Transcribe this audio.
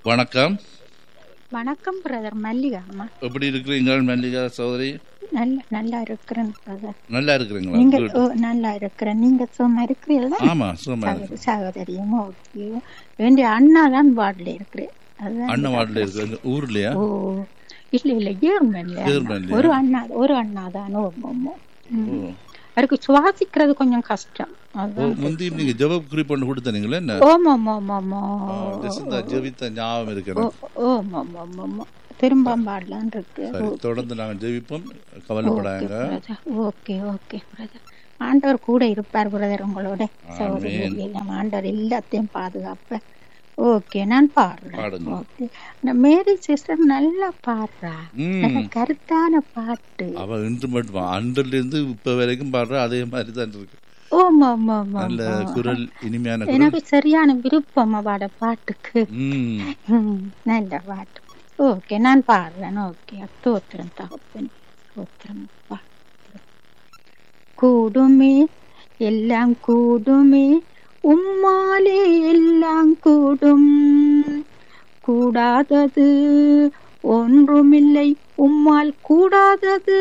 வணக்கம் வணக்கம் பிரதர் மல்லிகா அம்மா எப்படி இருக்கிறீங்க மல்லிகா சகோதரி நல்ல நல்லா இருக்கிறேன் பிரதர் நல்லா இருக்கிறீங்களா நீங்க Good. ஓ, நல்லா இருக்கிறேன் நீங்க சும்மா இருக்கிறீங்களா ஆமா சும்மா இருக்கு. சகோதரி சகோதரியும் ஓகே வேண்டிய அண்ணா தான் வார்டில் இருக்கிறேன் அதுதான் அண்ணன் வார்டில் இருக்கு எங்க ஊர்லயா ஓ இல்ல இல்ல ஜேர்மன்ல ஜெர்மன்லயா? ஒரு அண்ணா ஒரு அண்ணா தான் ஓமோ ஓ. அவருக்கு சுவாசிக்கிறது கொஞ்சம் கஷ்டம் ஓ, அதுதான் முந்தி நீங்க ஜெப குறிப்பு கொடுத்தனீங்களே என்ன ஓமம் ஓமமோ ஆ, ஜெசிந்தா ஜெபித்த ஞாபகம் இருக்கு ஓ எனக்கு. ஓமம் ஓமமோ திரும்ப பாடலான் இருக்கு சரி தொடர்ந்து நாங்க ஜெபிப்போம் கவலைப்படாங்க ஓகே ஓகே பிரதர் ஆண்டவர் கூட இருப்பார் பிரதர் உங்களோட சகோதரி நம்ம ஆண்டவர் எல்லாத்தையும் பாதுகாப்ப ஓகே நான் பாடுறேன் பாடுங்க. ஓகே நான் மேரி சிஸ்டர் நல்லா பாடுறா ம். நல்ல கருத்தான பாட்டு அவ இன்று மட்டும் அன்றில இருந்து இப்ப வரைக்கும் பாடுற அதே மாதிரி தான் இருக்கு ஓமா ஆமா ஆமா நல்ல குரல் இனிமையான குரல் எனக்கு சரியான விருப்பம் அவட பாட்டுக்கு ம் ம், நல்ல பாட்டு ஓகே நான் பாடுறேன் ஓகே தோத்திரம் தகப்பன் தோத்திரம் அப்பா. கூடுமே எல்லாம் கூடுமே உம்மாலே எல்லாம் கூடும் கூடாதது ஒன்றுமில்லை உம்மால் கூடாதது